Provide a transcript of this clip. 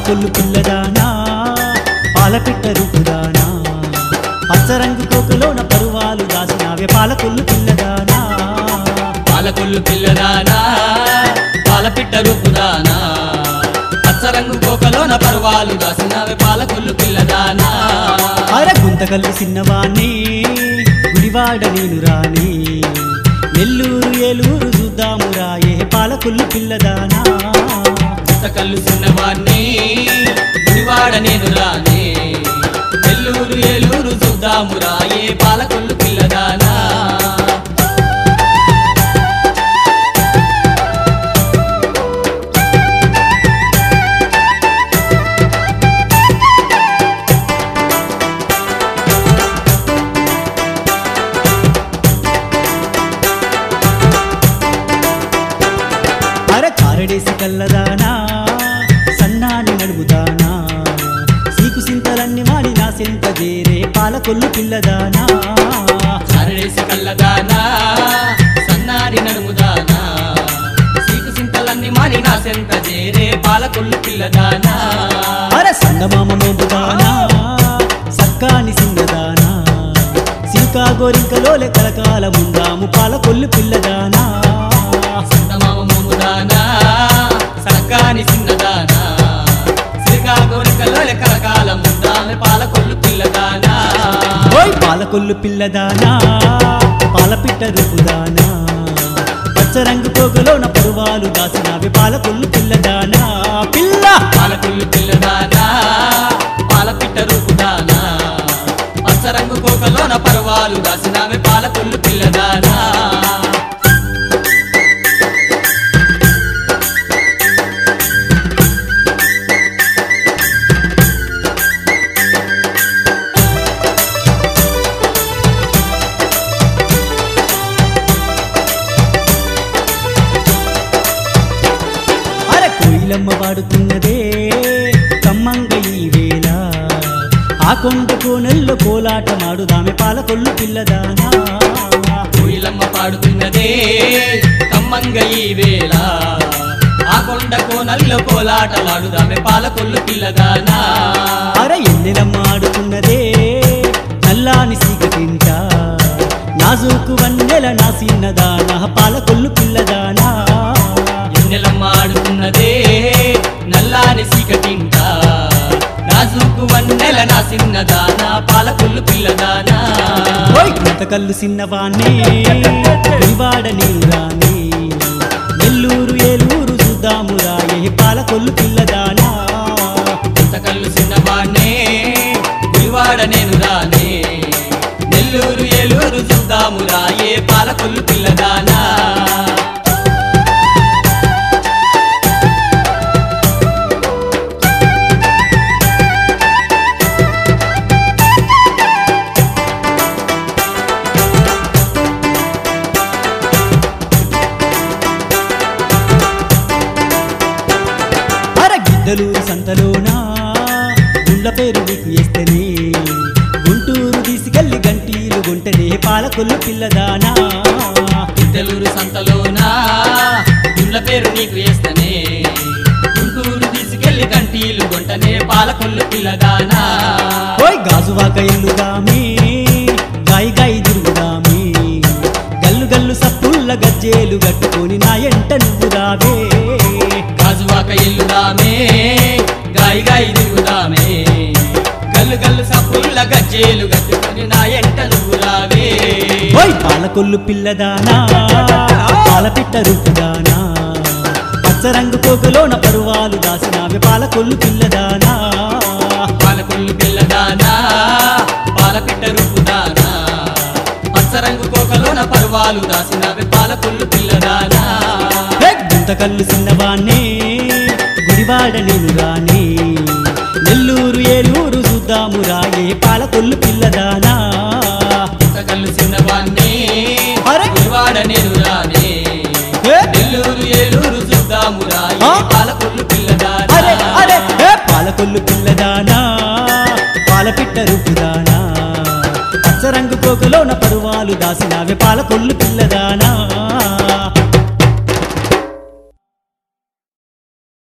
పాలకొల్లు పిల్లదానా పాలపిట్ట రూపుదానా పచ్చరంగు కోకలోన పరువాలు దాసినావే పాలకొల్లు పిల్లదానా పాలకొల్లు పిల్లదానా పాలపిట్ట రూపుదానా పచ్చరంగు కోకలోన పర్వాలు దాసినవి పాలకొల్లు పిల్లదానా అర గుంతకల్లు సిన్నవాణ్ణి గుడివాడ నేను రాని నెల్లూరు ఏలూరు చూద్దాము రాయే పాలకొల్లు పిల్లదానా కళ్ళు చిన్నవాణ్ణి గుడివాడ నేను రానే నెల్లూరు ఏలూరు చూద్దాము రాయే పాలకొల్లు పిల్లదానా అర కారడేసి కల్లదానా సన్నాని నడుముదానా సీకు సింతలన్నీ వాడి నా సెంత చేరే పాలకొల్లు పిల్లదానా అరడేసి కళ్ళదానా సన్నారి నడుముదానా సీకు సింతలన్నీ మాని నా సెంత చేరే పాలకొల్లు పిల్లదానా అర సంగమామ మోపుదానా సక్కాని సింగదానా సిల్కా గోరింకలోలే కలకాల ముందాము పాలకొల్లు పిల్లదానా సంతమామ మోముదానా సక్కాని సిన్నదానా శ్రీకాకుళంలో కలకాల ముందామె పాలకొల్లు పిల్లదానా ఓయ్ పాలకొల్లు పిల్లదానా పాలపిట్ట రూపుదానా పచ్చరంగు పోగలోన పరువాలు దాసినావి పాలకొల్లు పిల్లదానా పిల్ల పాలకొల్లు పిల్లదానా పాలపిట్ట రూపుదానా పచ్చరంగు కోకలోన పర్వాలు దాసినామె పాలకొల్లు పిల్లదానా అర కోయిలమ్మ వాడుతున్నదే కమ్మంగ ఈ వేళ ఆ కొండ కోనల్లో కోలాట మాడుదామె పాలకొల్లు పిల్లదానా కోయిలమ్మ పాడుతున్నదే కమ్మంగ ఈ వేళ ఆ కొండ కోనల్లో కోలాటలాడుదామె పాలకొల్లు పిల్లదానా అర ఎన్నెలమ్మ ఆడుతున్నదే నల్లాని సీకటింట నాజూకు వన్నెల నా సిన్నదానా పాలకొల్లు పిల్లదానా ఎన్నెలమ్మ ఆడుతున్నదే నల్లాని సీకటింట నాజుకు వన్నెల నా సిన్నదానా పాలకొల్లు పిల్లదానా ఓయ్ కళ్ళు సిన్నవాణ్ణి గుడివాడ నేను రాని నెల్లూరు ఏలూరు చూద్దాము రాయే పాలకొల్లు పిల్లదానా కళ్ళు చిన్నవాణ్ణే గుడివాడ నేను రానే నెల్లూరు ఏలూరు చూద్దాము రాయే పాలకొల్లు పిల్లదానా అర గిద్దలూరు సంతలోనా గుళ్ళ పేరు నీకు వేస్తేనే గుంటూరు తీసుకెళ్లి గంటీలు గుంటనే పాలకొల్లు పిల్లదానా ఇద్దలూరు సంతలోనా గుళ్ళ పేరు నీకు వేస్తనే గుంటూరు తీసుకెళ్లి కంటీలు గొంటనే పాలకొల్లు పిల్లదానా ఓయ్ గాజువాక ఎల్లుదామే గాయి గాయి తిరుగుదామే గల్లు గల్లు సప్పుల్ల గజ్జేలు గట్టుకొని నా ఎంట నువ్వు రావే గాజువాక ఎల్లుదామే గాయి గాయి తిరుగుదామే గల్లు గల్లు సప్పుల్ల గజ్జేలు గట్టుకొని నా ఎంట నువ్వు రావే ఓయ్ పాలకొల్లు పిల్లదానా పాలపిట్ట రూపుదానా పచ్చరంగు కోకలోన పరువాలు దాసినావే పాలకొల్లు పిల్లదానా పాలకొల్లు పిల్లదానా పాలపిట్ట రూపుదానా పచ్చరంగు కోకలోన పర్వాలు దాసినవి పాలకొల్లు పిల్లదానా గుంతకల్లు సిన్నవాణ్ణే గుడివాడ నేను రాని నెల్లూరు ఏలూరు చూద్దాము రాయే పాలకొల్లు పిల్లదానా కళ్ళు చిన్నవాణ్ణి అరే! గుడివాడ నేను రానే ఏ? నెల్లూరు ఏలూరు చూద్దాము రాయి ఆ? పాలకొల్లు పిల్లదానా అరే అరే ఏ పాలకొల్లు పిల్లదానా పాలపిట్ట రూపుదానా పచ్చరంగు కోకలోన పరువాలు దాసినావే పాలకొల్లు పిల్లదానా